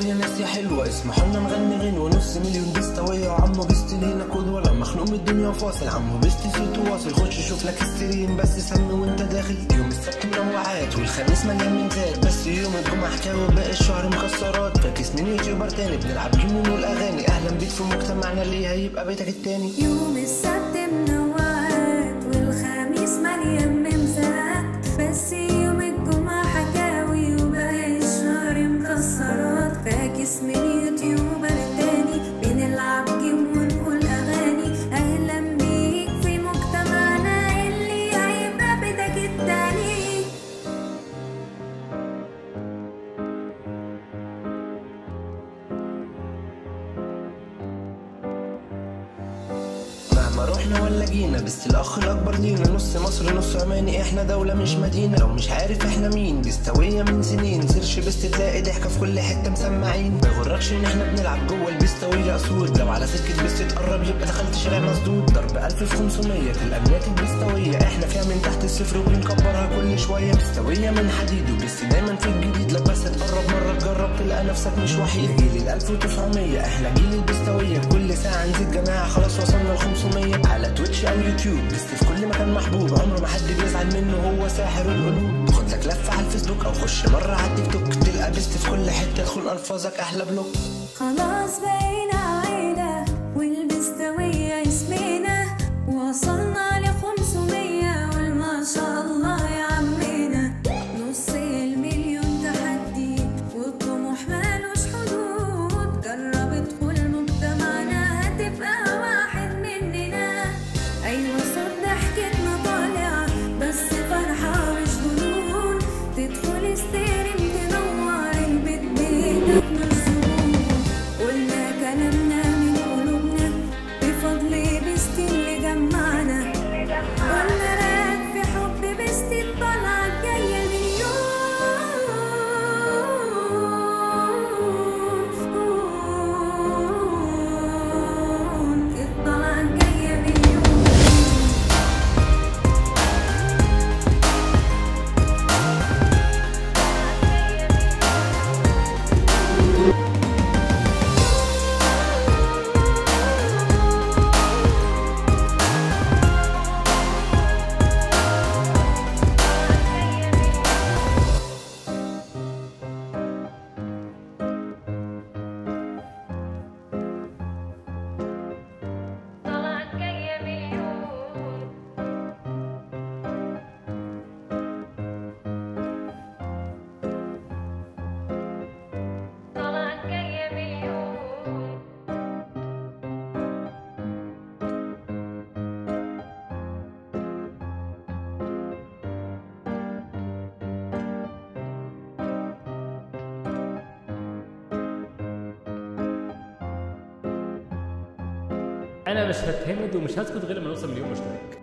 اكبر يا ناس يا حلوه اسمحوا لنا نغني غنوه نص مليون بيستويه وعمو بيست لينا قدوه لما مخنوق من الدنيا وفاصل عمو بيست صوته واصل خش شوف لك السرير بس سمي وانت داخل يوم السبت منوعات والخميس مليان من زاد بس يوم الجمعه حكاوي وباقي الشهر مكسرات فاكس من يوتيوبر تاني بنلعب جيم ونقول اغاني اهلا بيك في مجتمعنا اللي هيبقى بيتك التاني يوم السبت منوعات والخميس مليان ممسات بس يوم الجمعة حكاوي وباقي الشهر مكسرات فاكس من يوتيوبر تاني بنلعب جيم ونقول أغاني أهلا بيك في مجتمعنا اللي هيبقى بيتك التاني مهما رحنا ولا جينا بس الاخ الاكبر لينا نص مصر نص عماني احنا دولة مش مدينة لو مش عارف احنا مين بيستوية من سنين سيرش بس تلاقي ضحكة في كل حتة مسمعين ما يغركش ان احنا بنلعب جوه البيستوية اسود لو على سكة بس تقرب يبقى دخلت شارع مسدود ضرب 1000 في 500 في الامنيات البيستوية احنا فيها من تحت الصفر وبنكبرها كل شوية بيستوية من حديد وبس دايما في الجديد لو بس تقرب مرة تجرب تلقى نفسك مش وحيد جيل ال 1900 احنا جيل البيستوية كل ساعة نزيد جماعة خلاص وصلنا ل 500 على تويتش او يوتيوب بس في كل مكان محبوب عمره ما حد بيزعل منه هو ساحر القلوب خد لك لفة على الفيسبوك او خش مرة على التيك توك تلقى بيست في كل حتة تكون الفاظك احلى بلوك خلاص بقينا عيلة والبستوية اسمنا وصلنا لخمسمية والما شاء الله يا عمنا نص المليون تحدي والطموح مالوش حدود جرب ادخل مجتمعنا هتبقى واحد مننا أيوة صوت ضحكتنا طالع بس فرحة مش جنون تدخل استرم تنور البيت بيتك مزون قلنا كلامنا من قلوبنا بفضل بست اللي جمعنا قلنا راك في حب بست الطلعة الجاية مليون الطلعة الجاية مليون طلعت جاية مليون طلعت جاية مليون انا مش هتهمد ومش هسكت غير لما نوصل مليون مشترك